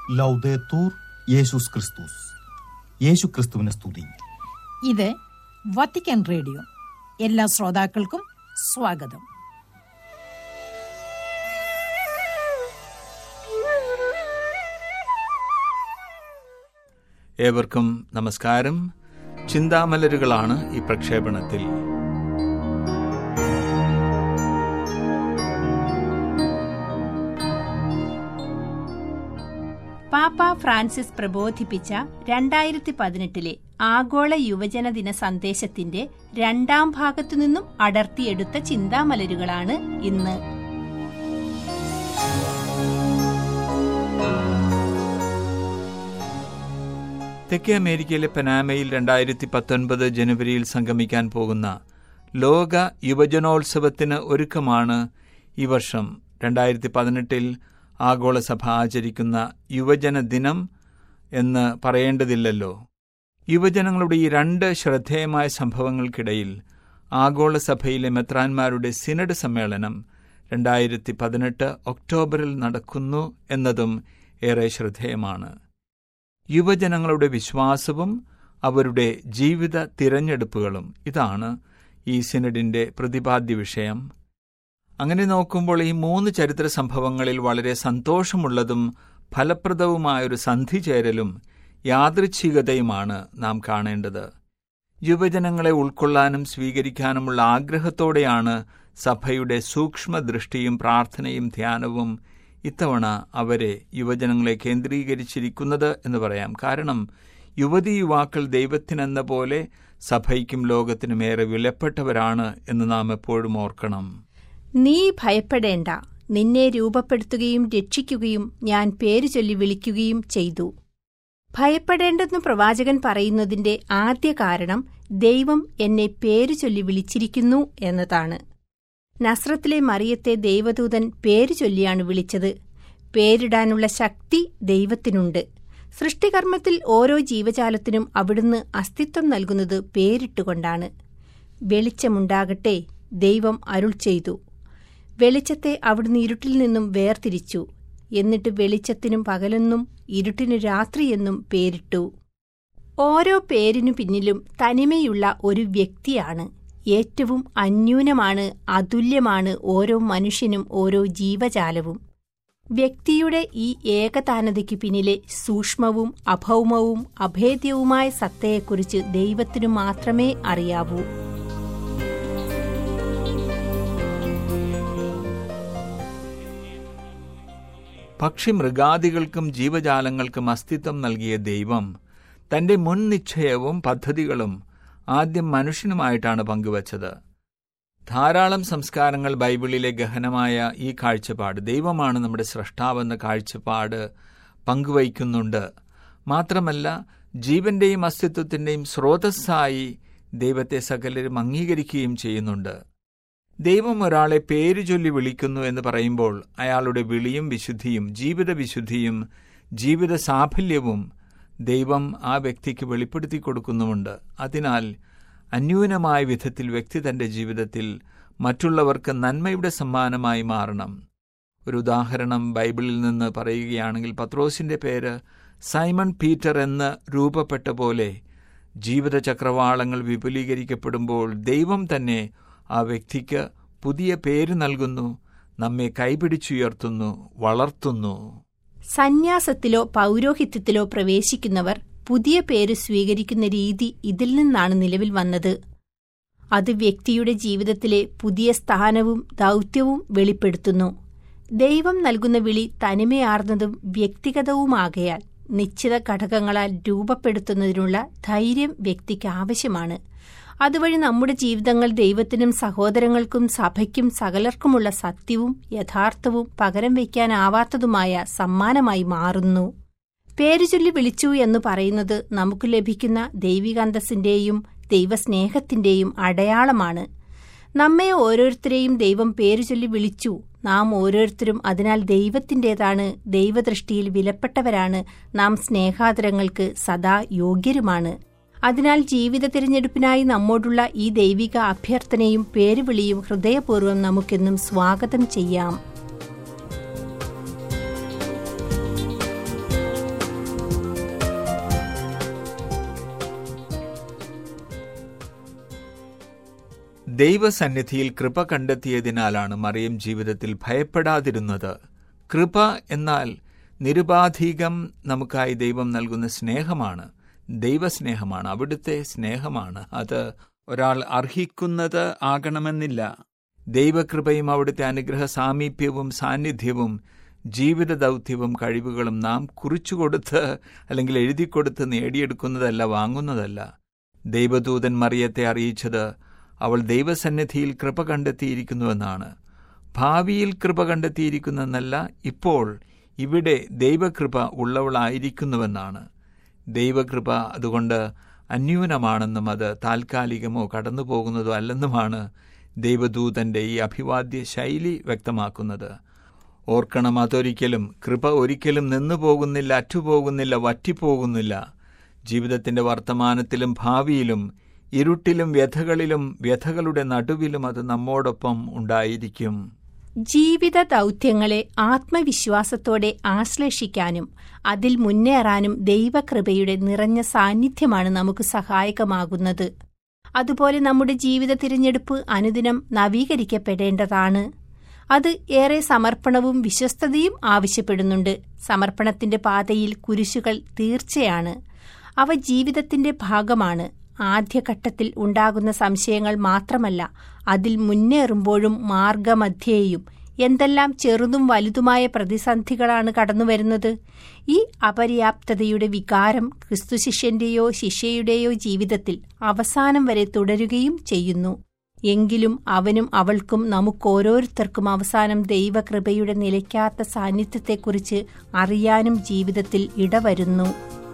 ലൗദേത്തൂർ യേശുസ് ക്രിസ്തുസ് യേശു ക്രിസ്തുവിനെ സ്തുതി ഇത് വത്തിക്കാൻ റേഡിയോ എല്ലാ ശ്രോതാക്കൾക്കും സ്വാഗതം ഏവർക്കും നമസ്കാരം ചിന്താമലരുകളാണ് ഈ പ്രക്ഷേപണത്തിൽ പാപ്പ ഫ്രാൻസിസ് പ്രബോധിപ്പിച്ച രണ്ടായിരത്തി പതിനെട്ടിലെ ആഗോള യുവജന ദിന സന്ദേശത്തിന്റെ രണ്ടാം ഭാഗത്തു നിന്നും അടർത്തിയെടുത്ത ചിന്താമലരുകളാണ് ഇന്ന് തെക്കേ അമേരിക്കയിലെ പനാമയിൽ രണ്ടായിരത്തി പത്തൊൻപത് ജനുവരിയിൽ സംഗമിക്കാൻ പോകുന്ന ലോക യുവജനോത്സവത്തിന് ഒരുക്കമാണ് ഈ വർഷം രണ്ടായിരത്തി പതിനെട്ടിൽ ആഗോളസഭ ആചരിക്കുന്ന യുവജന ദിനം എന്ന് പറയേണ്ടതില്ലല്ലോ യുവജനങ്ങളുടെ ഈ രണ്ട് ശ്രദ്ധേയമായ സംഭവങ്ങൾക്കിടയിൽ ആഗോളസഭയിലെ മെത്രാന്മാരുടെ സിനഡ് സമ്മേളനം രണ്ടായിരത്തി പതിനെട്ട് ഒക്ടോബറിൽ നടക്കുന്നു എന്നതും ഏറെ ശ്രദ്ധേയമാണ് യുവജനങ്ങളുടെ വിശ്വാസവും അവരുടെ ജീവിത തിരഞ്ഞെടുപ്പുകളും ഇതാണ് ഈ സിനഡിന്റെ പ്രതിപാദ്യ വിഷയം അങ്ങനെ നോക്കുമ്പോൾ ഈ മൂന്ന് ചരിത്ര സംഭവങ്ങളിൽ വളരെ സന്തോഷമുള്ളതും ഫലപ്രദവുമായൊരു സന്ധി ചേരലും യാദൃച്ഛികതയുമാണ് നാം കാണേണ്ടത് യുവജനങ്ങളെ ഉൾക്കൊള്ളാനും സ്വീകരിക്കാനുമുള്ള ആഗ്രഹത്തോടെയാണ് സഭയുടെ സൂക്ഷ്മദൃഷ്ടിയും പ്രാർത്ഥനയും ധ്യാനവും ഇത്തവണ അവരെ യുവജനങ്ങളെ കേന്ദ്രീകരിച്ചിരിക്കുന്നത് എന്ന് പറയാം കാരണം യുവതി യുവാക്കൾ ദൈവത്തിനെന്ന പോലെ സഭയ്ക്കും ലോകത്തിനും ഏറെ വിലപ്പെട്ടവരാണ് എന്ന് നാം എപ്പോഴും ഓർക്കണം നീ ഭയപ്പെടേണ്ട നിന്നെ രൂപപ്പെടുത്തുകയും രക്ഷിക്കുകയും ഞാൻ പേരു ചൊല്ലി വിളിക്കുകയും ചെയ്തു ഭയപ്പെടേണ്ടെന്ന് പ്രവാചകൻ പറയുന്നതിന്റെ ആദ്യ കാരണം ദൈവം എന്നെ പേരു ചൊല്ലി വിളിച്ചിരിക്കുന്നു എന്നതാണ് നസ്രത്തിലെ മറിയത്തെ ദൈവദൂതൻ പേരു ചൊല്ലിയാണ് വിളിച്ചത് പേരിടാനുള്ള ശക്തി ദൈവത്തിനുണ്ട് സൃഷ്ടികർമ്മത്തിൽ ഓരോ ജീവജാലത്തിനും അവിടുന്ന് അസ്തിത്വം നൽകുന്നത് പേരിട്ടുകൊണ്ടാണ് വെളിച്ചമുണ്ടാകട്ടെ ദൈവം അരുൾ ചെയ്തു വെളിച്ചത്തെ അവിടുന്ന് ഇരുട്ടിൽ നിന്നും വേർതിരിച്ചു എന്നിട്ട് വെളിച്ചത്തിനും പകലെന്നും ഇരുട്ടിനു രാത്രിയെന്നും പേരിട്ടു ഓരോ പേരിനു പിന്നിലും തനിമയുള്ള ഒരു വ്യക്തിയാണ് ഏറ്റവും അന്യൂനമാണ് അതുല്യമാണ് ഓരോ മനുഷ്യനും ഓരോ ജീവജാലവും വ്യക്തിയുടെ ഈ ഏകതാനതയ്ക്കു പിന്നിലെ സൂക്ഷ്മവും അഭൗമവും അഭേദ്യവുമായ സത്തയെക്കുറിച്ച് ദൈവത്തിനു മാത്രമേ അറിയാവൂ പക്ഷി മൃഗാദികൾക്കും ജീവജാലങ്ങൾക്കും അസ്തിത്വം നൽകിയ ദൈവം തന്റെ മുൻ നിശ്ചയവും പദ്ധതികളും ആദ്യം മനുഷ്യനുമായിട്ടാണ് പങ്കുവച്ചത് ധാരാളം സംസ്കാരങ്ങൾ ബൈബിളിലെ ഗഹനമായ ഈ കാഴ്ചപ്പാട് ദൈവമാണ് നമ്മുടെ സ്രഷ്ടാവെന്ന കാഴ്ചപ്പാട് പങ്കുവയ്ക്കുന്നുണ്ട് മാത്രമല്ല ജീവന്റെയും അസ്തിത്വത്തിന്റെയും സ്രോതസ്സായി ദൈവത്തെ സകലരും അംഗീകരിക്കുകയും ചെയ്യുന്നുണ്ട് ദൈവം ഒരാളെ പേര് ചൊല്ലി വിളിക്കുന്നു എന്ന് പറയുമ്പോൾ അയാളുടെ വിളിയും വിശുദ്ധിയും ജീവിത വിശുദ്ധിയും ജീവിത സാഫല്യവും ദൈവം ആ വ്യക്തിക്ക് വെളിപ്പെടുത്തി കൊടുക്കുന്നുമുണ്ട് അതിനാൽ അന്യൂനമായ വിധത്തിൽ വ്യക്തി തന്റെ ജീവിതത്തിൽ മറ്റുള്ളവർക്ക് നന്മയുടെ സമ്മാനമായി മാറണം ഒരു ഉദാഹരണം ബൈബിളിൽ നിന്ന് പറയുകയാണെങ്കിൽ പത്രോസിന്റെ പേര് സൈമൺ പീറ്റർ എന്ന് രൂപപ്പെട്ട പോലെ ജീവിത ചക്രവാളങ്ങൾ വിപുലീകരിക്കപ്പെടുമ്പോൾ ദൈവം തന്നെ ആ വ്യക്തിക്ക് പുതിയ പേര് നൽകുന്നു നമ്മെ കൈപിടിച്ചുയർത്തുന്നു വളർത്തുന്നു സന്യാസത്തിലോ പൗരോഹിത്യത്തിലോ പ്രവേശിക്കുന്നവർ പുതിയ പേര് സ്വീകരിക്കുന്ന രീതി ഇതിൽ നിന്നാണ് നിലവിൽ വന്നത് അത് വ്യക്തിയുടെ ജീവിതത്തിലെ പുതിയ സ്ഥാനവും ദൗത്യവും വെളിപ്പെടുത്തുന്നു ദൈവം നൽകുന്ന വിളി തനിമയാർന്നതും വ്യക്തിഗതവുമാകയാൽ നിശ്ചിത ഘടകങ്ങളാൽ രൂപപ്പെടുത്തുന്നതിനുള്ള ധൈര്യം വ്യക്തിക്ക് ആവശ്യമാണ് അതുവഴി നമ്മുടെ ജീവിതങ്ങൾ ദൈവത്തിനും സഹോദരങ്ങൾക്കും സഭയ്ക്കും സകലർക്കുമുള്ള സത്യവും യഥാർത്ഥവും പകരം വയ്ക്കാനാവാത്തതുമായ സമ്മാനമായി മാറുന്നു പേരുചൊല്ലി വിളിച്ചു എന്ന് പറയുന്നത് നമുക്ക് ലഭിക്കുന്ന ദൈവികാന്തസ്സിന്റെയും ദൈവസ്നേഹത്തിന്റെയും അടയാളമാണ് നമ്മെ ഓരോരുത്തരെയും ദൈവം പേരുചൊല്ലി വിളിച്ചു നാം ഓരോരുത്തരും അതിനാൽ ദൈവത്തിൻ്റെതാണ് ദൈവദൃഷ്ടിയിൽ വിലപ്പെട്ടവരാണ് നാം സ്നേഹാദരങ്ങൾക്ക് സദാ യോഗ്യരുമാണ് അതിനാൽ ജീവിത തിരഞ്ഞെടുപ്പിനായി നമ്മോടുള്ള ഈ ദൈവിക അഭ്യർത്ഥനയും പേരുവിളിയും ഹൃദയപൂർവ്വം നമുക്കെന്നും സ്വാഗതം ചെയ്യാം ദൈവസന്നിധിയിൽ കൃപ കണ്ടെത്തിയതിനാലാണ് മറിയം ജീവിതത്തിൽ ഭയപ്പെടാതിരുന്നത് കൃപ എന്നാൽ നിരുപാധികം നമുക്കായി ദൈവം നൽകുന്ന സ്നേഹമാണ് ദൈവസ്നേഹമാണ് അവിടുത്തെ സ്നേഹമാണ് അത് ഒരാൾ അർഹിക്കുന്നത് ആകണമെന്നില്ല ദൈവകൃപയും അവിടുത്തെ അനുഗ്രഹ സാമീപ്യവും സാന്നിധ്യവും ജീവിത ദൗത്യവും കഴിവുകളും നാം കുറിച്ചുകൊടുത്ത് അല്ലെങ്കിൽ എഴുതിക്കൊടുത്ത് നേടിയെടുക്കുന്നതല്ല വാങ്ങുന്നതല്ല ദൈവദൂതൻ മറിയത്തെ അറിയിച്ചത് അവൾ ദൈവസന്നിധിയിൽ കൃപ കണ്ടെത്തിയിരിക്കുന്നുവെന്നാണ് ഭാവിയിൽ കൃപ കണ്ടെത്തിയിരിക്കുന്നെന്നല്ല ഇപ്പോൾ ഇവിടെ ദൈവകൃപ ഉള്ളവളായിരിക്കുന്നുവെന്നാണ് ദൈവകൃപ അതുകൊണ്ട് അന്യൂനമാണെന്നും അത് താൽക്കാലികമോ കടന്നു പോകുന്നതോ അല്ലെന്നുമാണ് ദൈവദൂതന്റെ ഈ അഭിവാദ്യ ശൈലി വ്യക്തമാക്കുന്നത് ഓർക്കണം അതൊരിക്കലും കൃപ ഒരിക്കലും നിന്നു പോകുന്നില്ല അറ്റുപോകുന്നില്ല വറ്റിപ്പോകുന്നില്ല ജീവിതത്തിന്റെ വർത്തമാനത്തിലും ഭാവിയിലും ഇരുട്ടിലും വ്യഥകളിലും വ്യഥകളുടെ നടുവിലും അത് നമ്മോടൊപ്പം ഉണ്ടായിരിക്കും ജീവിത ദൗത്യങ്ങളെ ആത്മവിശ്വാസത്തോടെ ആശ്ലേഷിക്കാനും അതിൽ മുന്നേറാനും ദൈവകൃപയുടെ നിറഞ്ഞ സാന്നിധ്യമാണ് നമുക്ക് സഹായകമാകുന്നത് അതുപോലെ നമ്മുടെ ജീവിത തിരഞ്ഞെടുപ്പ് അനുദിനം നവീകരിക്കപ്പെടേണ്ടതാണ് അത് ഏറെ സമർപ്പണവും വിശ്വസ്തതയും ആവശ്യപ്പെടുന്നുണ്ട് സമർപ്പണത്തിന്റെ പാതയിൽ കുരിശുകൾ തീർച്ചയാണ് അവ ജീവിതത്തിന്റെ ഭാഗമാണ് ആദ്യഘട്ടത്തിൽ ഉണ്ടാകുന്ന സംശയങ്ങൾ മാത്രമല്ല അതിൽ മുന്നേറുമ്പോഴും മാർഗമധ്യേയും എന്തെല്ലാം ചെറുതും വലുതുമായ പ്രതിസന്ധികളാണ് കടന്നുവരുന്നത് ഈ അപര്യാപ്തതയുടെ വികാരം ക്രിസ്തുശിഷ്യന്റെയോ ശിഷ്യയുടെയോ ജീവിതത്തിൽ അവസാനം വരെ തുടരുകയും ചെയ്യുന്നു എങ്കിലും അവനും അവൾക്കും നമുക്കോരോരുത്തർക്കും അവസാനം ദൈവകൃപയുടെ നിലയ്ക്കാത്ത സാന്നിധ്യത്തെക്കുറിച്ച് അറിയാനും ജീവിതത്തിൽ ഇടവരുന്നു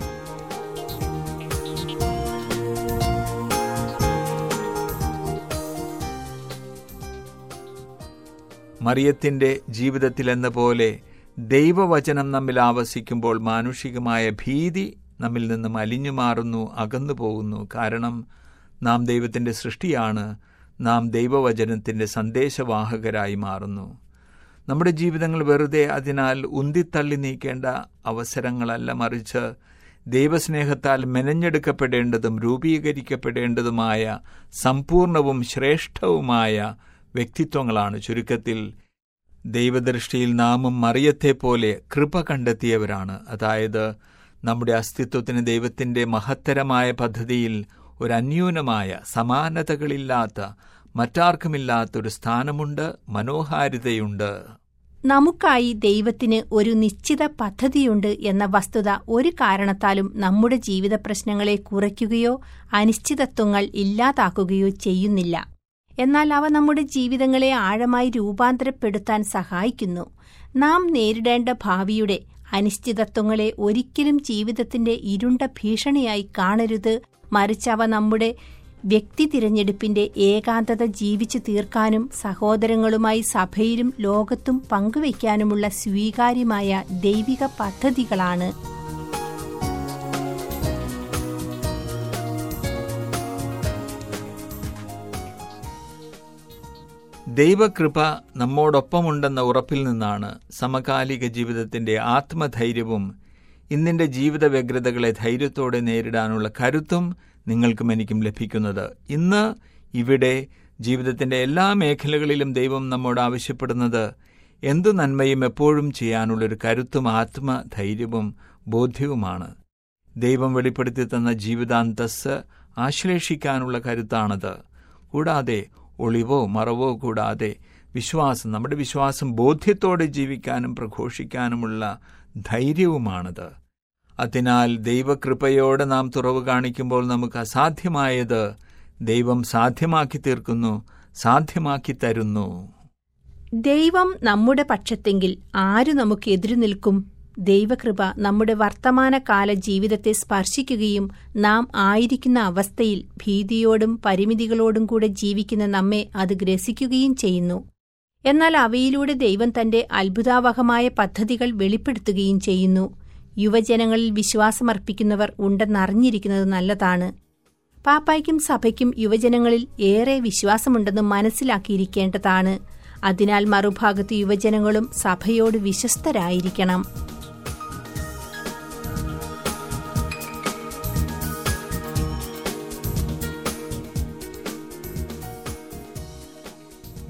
മറിയത്തിന്റെ ജീവിതത്തിലെന്ന പോലെ ദൈവവചനം നമ്മിൽ ആവസിക്കുമ്പോൾ മാനുഷികമായ ഭീതി നമ്മിൽ നിന്നും അലിഞ്ഞു മാറുന്നു അകന്നു പോകുന്നു കാരണം നാം ദൈവത്തിന്റെ സൃഷ്ടിയാണ് നാം ദൈവവചനത്തിന്റെ സന്ദേശവാഹകരായി മാറുന്നു നമ്മുടെ ജീവിതങ്ങൾ വെറുതെ അതിനാൽ ഉന്തിത്തള്ളി നീക്കേണ്ട അവസരങ്ങളല്ല മറിച്ച് ദൈവസ്നേഹത്താൽ മെനഞ്ഞെടുക്കപ്പെടേണ്ടതും രൂപീകരിക്കപ്പെടേണ്ടതുമായ സമ്പൂർണവും ശ്രേഷ്ഠവുമായ വ്യക്തിത്വങ്ങളാണ് ചുരുക്കത്തിൽ ദൈവദൃഷ്ടിയിൽ നാമും മറിയത്തെപ്പോലെ കൃപ കണ്ടെത്തിയവരാണ് അതായത് നമ്മുടെ അസ്തിത്വത്തിന് ദൈവത്തിന്റെ മഹത്തരമായ പദ്ധതിയിൽ ഒരു അന്യൂനമായ സമാനതകളില്ലാത്ത മറ്റാർക്കുമില്ലാത്ത ഒരു സ്ഥാനമുണ്ട് മനോഹാരിതയുണ്ട് നമുക്കായി ദൈവത്തിന് ഒരു നിശ്ചിത പദ്ധതിയുണ്ട് എന്ന വസ്തുത ഒരു കാരണത്താലും നമ്മുടെ ജീവിത പ്രശ്നങ്ങളെ കുറയ്ക്കുകയോ അനിശ്ചിതത്വങ്ങൾ ഇല്ലാതാക്കുകയോ ചെയ്യുന്നില്ല എന്നാൽ അവ നമ്മുടെ ജീവിതങ്ങളെ ആഴമായി രൂപാന്തരപ്പെടുത്താൻ സഹായിക്കുന്നു നാം നേരിടേണ്ട ഭാവിയുടെ അനിശ്ചിതത്വങ്ങളെ ഒരിക്കലും ജീവിതത്തിന്റെ ഇരുണ്ട ഭീഷണിയായി കാണരുത് മറിച്ച് അവ നമ്മുടെ വ്യക്തി തിരഞ്ഞെടുപ്പിന്റെ ഏകാന്തത ജീവിച്ചു തീർക്കാനും സഹോദരങ്ങളുമായി സഭയിലും ലോകത്തും പങ്കുവയ്ക്കാനുമുള്ള സ്വീകാര്യമായ ദൈവിക പദ്ധതികളാണ് ദൈവകൃപ നമ്മോടൊപ്പമുണ്ടെന്ന ഉറപ്പിൽ നിന്നാണ് സമകാലിക ജീവിതത്തിന്റെ ആത്മധൈര്യവും ഇന്നിന്റെ ജീവിത വ്യഗ്രതകളെ ധൈര്യത്തോടെ നേരിടാനുള്ള കരുത്തും നിങ്ങൾക്കും എനിക്കും ലഭിക്കുന്നത് ഇന്ന് ഇവിടെ ജീവിതത്തിന്റെ എല്ലാ മേഖലകളിലും ദൈവം നമ്മോട് ആവശ്യപ്പെടുന്നത് എന്തു നന്മയും എപ്പോഴും ചെയ്യാനുള്ളൊരു കരുത്തും ആത്മധൈര്യവും ബോധ്യവുമാണ് ദൈവം വെളിപ്പെടുത്തി തന്ന ജീവിതാന്തസ് ആശ്ലേഷിക്കാനുള്ള കരുത്താണത് കൂടാതെ ഒളിവോ മറവോ കൂടാതെ വിശ്വാസം നമ്മുടെ വിശ്വാസം ബോധ്യത്തോടെ ജീവിക്കാനും പ്രഘോഷിക്കാനുമുള്ള ധൈര്യവുമാണത് അതിനാൽ ദൈവകൃപയോടെ നാം തുറവ് കാണിക്കുമ്പോൾ നമുക്ക് അസാധ്യമായത് ദൈവം സാധ്യമാക്കി തീർക്കുന്നു സാധ്യമാക്കി തരുന്നു ദൈവം നമ്മുടെ പക്ഷത്തെങ്കിൽ ആര് നമുക്ക് എതിരു നിൽക്കും ദൈവകൃപ നമ്മുടെ വർത്തമാനകാല ജീവിതത്തെ സ്പർശിക്കുകയും നാം ആയിരിക്കുന്ന അവസ്ഥയിൽ ഭീതിയോടും പരിമിതികളോടും കൂടെ ജീവിക്കുന്ന നമ്മെ അത് ഗ്രസിക്കുകയും ചെയ്യുന്നു എന്നാൽ അവയിലൂടെ ദൈവം തന്റെ അത്ഭുതാവഹമായ പദ്ധതികൾ വെളിപ്പെടുത്തുകയും ചെയ്യുന്നു യുവജനങ്ങളിൽ വിശ്വാസമർപ്പിക്കുന്നവർ ഉണ്ടെന്നറിഞ്ഞിരിക്കുന്നത് നല്ലതാണ് പാപ്പായ്ക്കും സഭയ്ക്കും യുവജനങ്ങളിൽ ഏറെ വിശ്വാസമുണ്ടെന്ന് മനസ്സിലാക്കിയിരിക്കേണ്ടതാണ് അതിനാൽ മറുഭാഗത്ത് യുവജനങ്ങളും സഭയോട് വിശ്വസ്തരായിരിക്കണം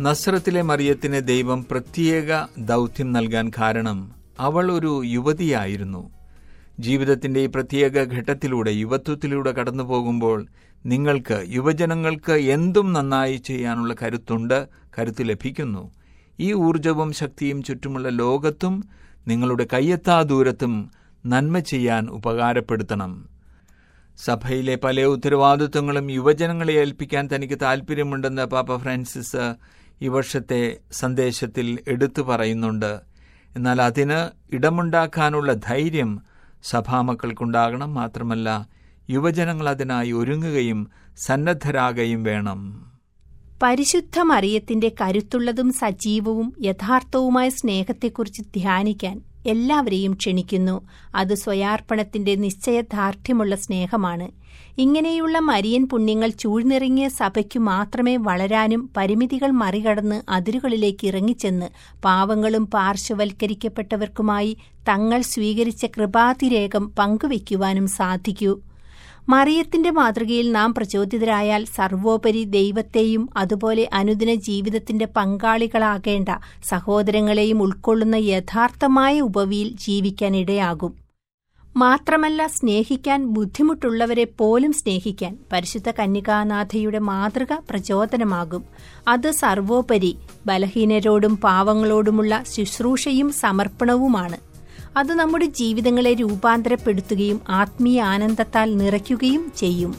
നസ്രത്തിലെ മറിയത്തിന് ദൈവം പ്രത്യേക ദൗത്യം നൽകാൻ കാരണം അവൾ ഒരു യുവതിയായിരുന്നു ജീവിതത്തിന്റെ ഈ പ്രത്യേക ഘട്ടത്തിലൂടെ യുവത്വത്തിലൂടെ കടന്നു പോകുമ്പോൾ നിങ്ങൾക്ക് യുവജനങ്ങൾക്ക് എന്തും നന്നായി ചെയ്യാനുള്ള കരുത്തുണ്ട് കരുത്ത് ലഭിക്കുന്നു ഈ ഊർജവും ശക്തിയും ചുറ്റുമുള്ള ലോകത്തും നിങ്ങളുടെ കയ്യെത്താ ദൂരത്തും നന്മ ചെയ്യാൻ ഉപകാരപ്പെടുത്തണം സഭയിലെ പല ഉത്തരവാദിത്വങ്ങളും യുവജനങ്ങളെ ഏൽപ്പിക്കാൻ തനിക്ക് താൽപ്പര്യമുണ്ടെന്ന് പാപ്പ ഫ്രാൻസിസ് ഈ വർഷത്തെ സന്ദേശത്തിൽ എടുത്തു പറയുന്നുണ്ട് എന്നാൽ അതിന് ഇടമുണ്ടാക്കാനുള്ള ധൈര്യം സഭാമക്കൾക്കുണ്ടാകണം മാത്രമല്ല യുവജനങ്ങൾ അതിനായി ഒരുങ്ങുകയും സന്നദ്ധരാകുകയും വേണം പരിശുദ്ധ മറിയത്തിന്റെ കരുത്തുള്ളതും സജീവവും യഥാർത്ഥവുമായ സ്നേഹത്തെക്കുറിച്ച് ധ്യാനിക്കാൻ എല്ലാവരെയും ക്ഷണിക്കുന്നു അത് സ്വയാർപ്പണത്തിന്റെ നിശ്ചയദാർഢ്യമുള്ള സ്നേഹമാണ് ഇങ്ങനെയുള്ള മരിയൻ പുണ്യങ്ങൾ ചൂഴ്ന്നിറങ്ങിയ സഭയ്ക്കു മാത്രമേ വളരാനും പരിമിതികൾ മറികടന്ന് അതിരുകളിലേക്ക് ഇറങ്ങിച്ചെന്ന് പാവങ്ങളും പാർശ്വവൽക്കരിക്കപ്പെട്ടവർക്കുമായി തങ്ങൾ സ്വീകരിച്ച കൃപാതിരേകം പങ്കുവയ്ക്കുവാനും സാധിക്കൂ മറിയത്തിന്റെ മാതൃകയിൽ നാം പ്രചോദിതരായാൽ സർവോപരി ദൈവത്തെയും അതുപോലെ അനുദിന ജീവിതത്തിന്റെ പങ്കാളികളാകേണ്ട സഹോദരങ്ങളെയും ഉൾക്കൊള്ളുന്ന യഥാർത്ഥമായ ഉപവിയിൽ ജീവിക്കാൻ ഇടയാകും മാത്രമല്ല സ്നേഹിക്കാൻ ബുദ്ധിമുട്ടുള്ളവരെ പോലും സ്നേഹിക്കാൻ പരിശുദ്ധ കന്യകാനാഥയുടെ മാതൃക പ്രചോദനമാകും അത് സർവോപരി ബലഹീനരോടും പാവങ്ങളോടുമുള്ള ശുശ്രൂഷയും സമർപ്പണവുമാണ് അത് നമ്മുടെ ജീവിതങ്ങളെ രൂപാന്തരപ്പെടുത്തുകയും ആത്മീയ ആനന്ദത്താൽ നിറയ്ക്കുകയും ചെയ്യും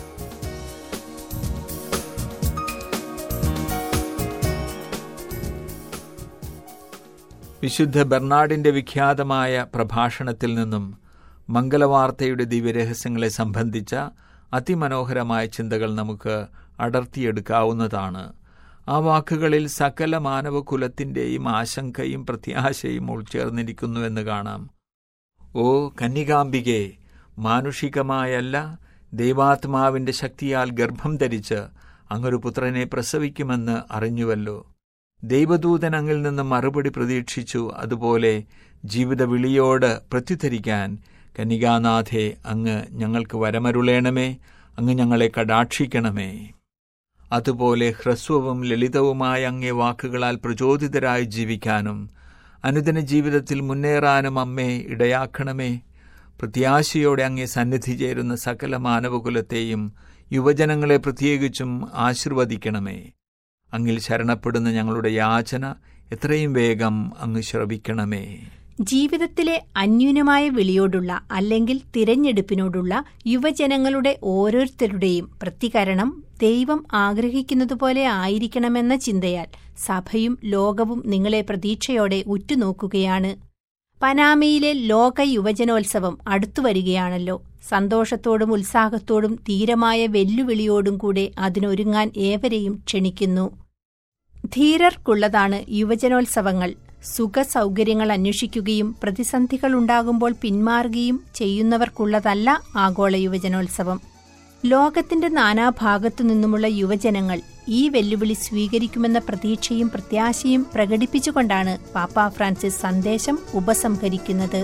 വിശുദ്ധ ബെർണാഡിന്റെ വിഖ്യാതമായ പ്രഭാഷണത്തിൽ നിന്നും മംഗലവാർത്തയുടെ ദിവ്യരഹസ്യങ്ങളെ സംബന്ധിച്ച അതിമനോഹരമായ ചിന്തകൾ നമുക്ക് അടർത്തിയെടുക്കാവുന്നതാണ് ആ വാക്കുകളിൽ സകല മാനവകുലത്തിന്റെയും ആശങ്കയും പ്രത്യാശയും ഉൾച്ചേർന്നിരിക്കുന്നുവെന്ന് കാണാം ഓ കന്യകാംബികെ മാനുഷികമായല്ല ദൈവാത്മാവിന്റെ ശക്തിയാൽ ഗർഭം ധരിച്ച് അങ്ങൊരു പുത്രനെ പ്രസവിക്കുമെന്ന് അറിഞ്ഞുവല്ലോ ദൈവദൂതൻ അങ്ങിൽ നിന്ന് മറുപടി പ്രതീക്ഷിച്ചു അതുപോലെ ജീവിത വിളിയോട് പ്രത്യുദ്ധരിക്കാൻ കന്യകാനാഥെ അങ്ങ് ഞങ്ങൾക്ക് വരമരുളേണമേ അങ്ങ് ഞങ്ങളെ കടാക്ഷിക്കണമേ അതുപോലെ ഹ്രസ്വവും ലളിതവുമായ അങ്ങേ വാക്കുകളാൽ പ്രചോദിതരായി ജീവിക്കാനും അനുദിന ജീവിതത്തിൽ മുന്നേറാനും അമ്മേ ഇടയാക്കണമേ പ്രത്യാശയോടെ അങ്ങേ സന്നിധി ചേരുന്ന സകല മാനവകുലത്തെയും യുവജനങ്ങളെ പ്രത്യേകിച്ചും ആശീർവദിക്കണമേ അങ്ങിൽ ശരണപ്പെടുന്ന ഞങ്ങളുടെ യാചന എത്രയും വേഗം അങ്ങ് ശ്രവിക്കണമേ ജീവിതത്തിലെ അന്യൂനമായ വിളിയോടുള്ള അല്ലെങ്കിൽ തിരഞ്ഞെടുപ്പിനോടുള്ള യുവജനങ്ങളുടെ ഓരോരുത്തരുടെയും പ്രതികരണം ദൈവം ആഗ്രഹിക്കുന്നതുപോലെ ആയിരിക്കണമെന്ന ചിന്തയാൽ സഭയും ലോകവും നിങ്ങളെ പ്രതീക്ഷയോടെ ഉറ്റുനോക്കുകയാണ് പനാമയിലെ ലോക യുവജനോത്സവം അടുത്തുവരികയാണല്ലോ സന്തോഷത്തോടും ഉത്സാഹത്തോടും ധീരമായ വെല്ലുവിളിയോടും കൂടെ അതിനൊരുങ്ങാൻ ഏവരെയും ക്ഷണിക്കുന്നു ധീരർക്കുള്ളതാണ് യുവജനോത്സവങ്ങൾ സുഖസൗകര്യങ്ങൾ അന്വേഷിക്കുകയും പ്രതിസന്ധികളുണ്ടാകുമ്പോൾ പിന്മാറുകയും ചെയ്യുന്നവർക്കുള്ളതല്ല ആഗോള യുവജനോത്സവം ലോകത്തിന്റെ നാനാഭാഗത്തു നിന്നുമുള്ള യുവജനങ്ങൾ ഈ വെല്ലുവിളി സ്വീകരിക്കുമെന്ന പ്രതീക്ഷയും പ്രത്യാശയും പ്രകടിപ്പിച്ചുകൊണ്ടാണ് പാപ്പ ഫ്രാൻസിസ് സന്ദേശം ഉപസംഹരിക്കുന്നത്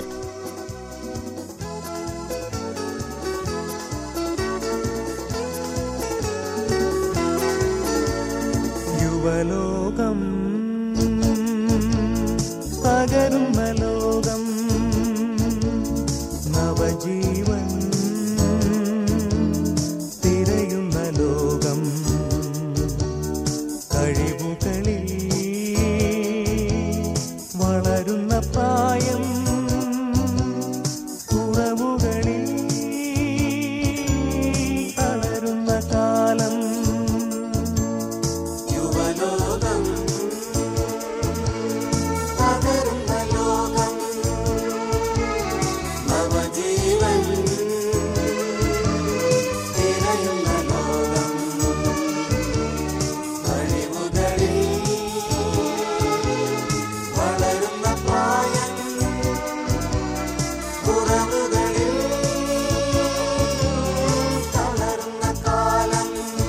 യുവലോകം പകരുന്ന ലോകം നവജീവൻ തിരയുന്ന ലോകം കഴിവുകളിൽ വളരുന്ന പ്രായം കുറവുകളിൽ തളരുന്ന കാലം യുവലോകം പകരുന്ന ലോകം നവജീവൻ തിരയുന്ന ലോകം കഴിവുകളിൽ വളരുന്ന പ്രായം കുറവുകളിൽ തളരുന്ന കാലം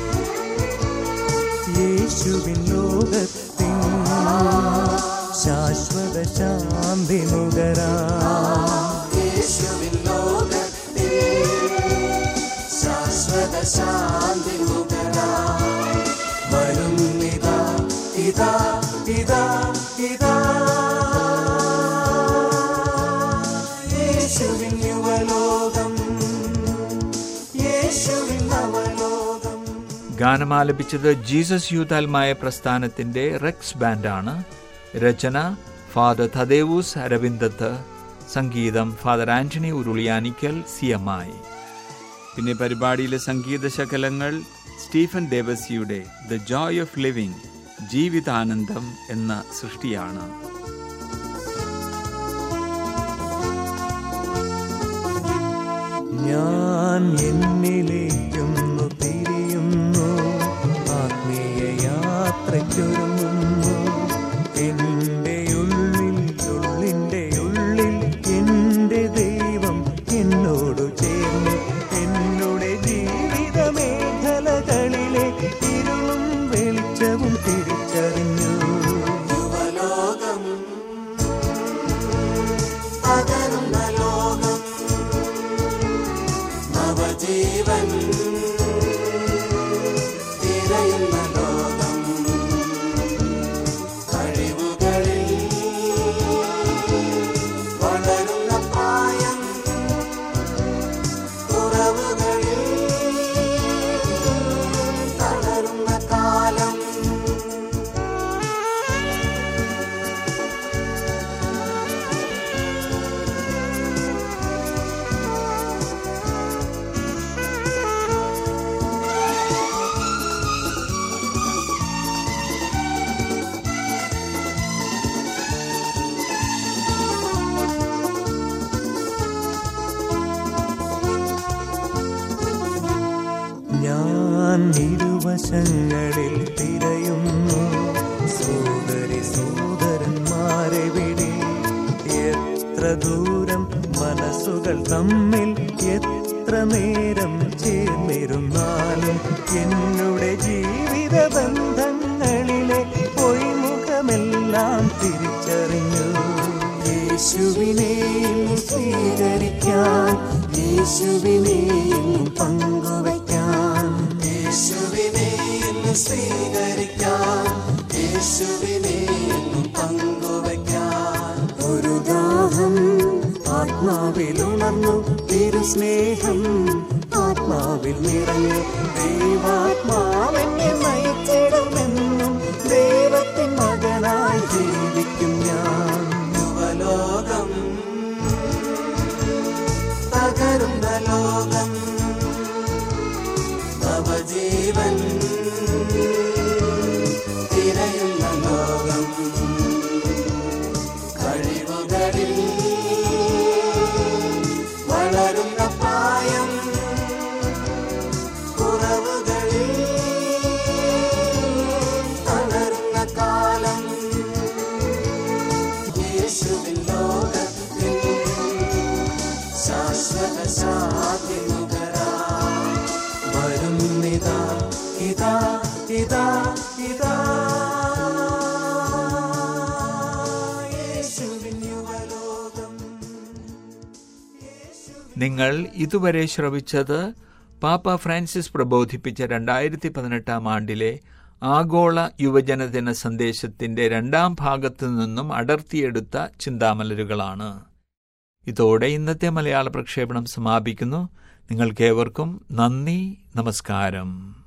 യേശുവിൻ ലോകത്തിൻ ശാശ്വത ശാന്തി നുകരാ യേശുവിൻ ലോകത്തിൻ ശാശ്വത ശാന്തി നുകരാ വരുന്നിതാ ഇതാ ഗാനം ആലപിച്ചത് ജീസസ് യൂത്താൽമായ പ്രസ്ഥാനത്തിന്റെ റെക്സ് ബാൻഡാണ് രചന ഫാദർ തദേവൂസ് അരവിന്ദത്ത് സംഗീതം father Antony Uruliyanickal C M I പിന്നെ പരിപാടിയിലെ സംഗീത ശകലങ്ങൾ സ്റ്റീഫൻ ദേവസിയുടെ ദ ജോയ് ഓഫ് ലിവിംഗ് ജീവിതാനന്ദം എന്ന സൃഷ്ടിയാണ് ഞാൻ എന്നിലേക്കൊന്നു തിരിയുന്നു ആത്മീയ യാത്രയ്ക്കൊരുങ്ങുന്നു എന്റെ ഉള്ളിൽ ഉള്ളിന്റെ ഉള്ളിൽ എന്റെ ദൈവം എന്നോട് ചേർന്നു എന്നോട് ജീവിത മേഖലകളിലെ ഇരുളും വെളിച്ചവും തിരിച്ചറിഞ്ഞു യുവലോകം പകരുന്ന ലോകം നവജീവൻ തിരയുന്ന ലോകം കഴിവുകളിൽ വളരുന്ന പ്രായം കുറവുകളിൽ തളരുന്ന കാലം ഞാൻ ഇരുവശങ്ങളിൽ തിരയുന്നു സോദരി സോദരന്മാരെ വിടി എത്ര ദൂരം മനസ്സുകൾ തമ്മിൽ എത്ര നേരം ചേർന്നിരുന്നാലും എന്നുടെ ജീവിത ബന്ധങ്ങളിലെ പൊയ്മുഖമെല്ലാം തിരിച്ചറിഞ്ഞു യേശുവിനെയും സ്വീകരിക്കാൻ യേശുവിനെയും പങ്കുവയ്ക്കാൻ യേശുവിനെയും സ്വീകരിക്കാൻ യേശുവിനെയും പങ്കുവയ്ക്കാൻ ഒരു ദാഹം ആത്മാവിൽ ഉണർന്നു തിരുസ്നേഹം ആത്മാവിൽ നിറഞ്ഞു ദൈവാത്മാവെന്നെ നയിച്ചിടുമെന്നും ദൈവത്തിൻ മകനായി ജീവിക്കും ഞാൻ യുവലോകം തകരുന്ന ലോകം നവജീവൻ തിരയുന്ന ലോകം കഴിവുകളിൽ വളരുന്ന പ്രായം കുറവുകളിൽ തളരുന്ന കാലം യേശുവിൻ ലോകത്തിൽ ശാശ്വത ശാന്തി നുകരാ വരുന്നിതാ ഇതാ ഇതാ ഇതാ യേശുവിൻ യുവലോകം നിങ്ങൾ ഇതുവരെ ശ്രവിച്ചത് പാപ്പ ഫ്രാൻസിസ് പ്രബോധിപ്പിച്ച രണ്ടായിരത്തി പതിനെട്ടാം ആണ്ടിലെ ആഗോള യുവജനദിന സന്ദേശത്തിന്റെ രണ്ടാം ഭാഗത്തു നിന്നും അടർത്തിയെടുത്ത ചിന്താമലരുകളാണ് ഇതോടെ ഇന്നത്തെ മലയാള പ്രക്ഷേപണം സമാപിക്കുന്നു നിങ്ങൾക്കേവർക്കും നന്ദി നമസ്കാരം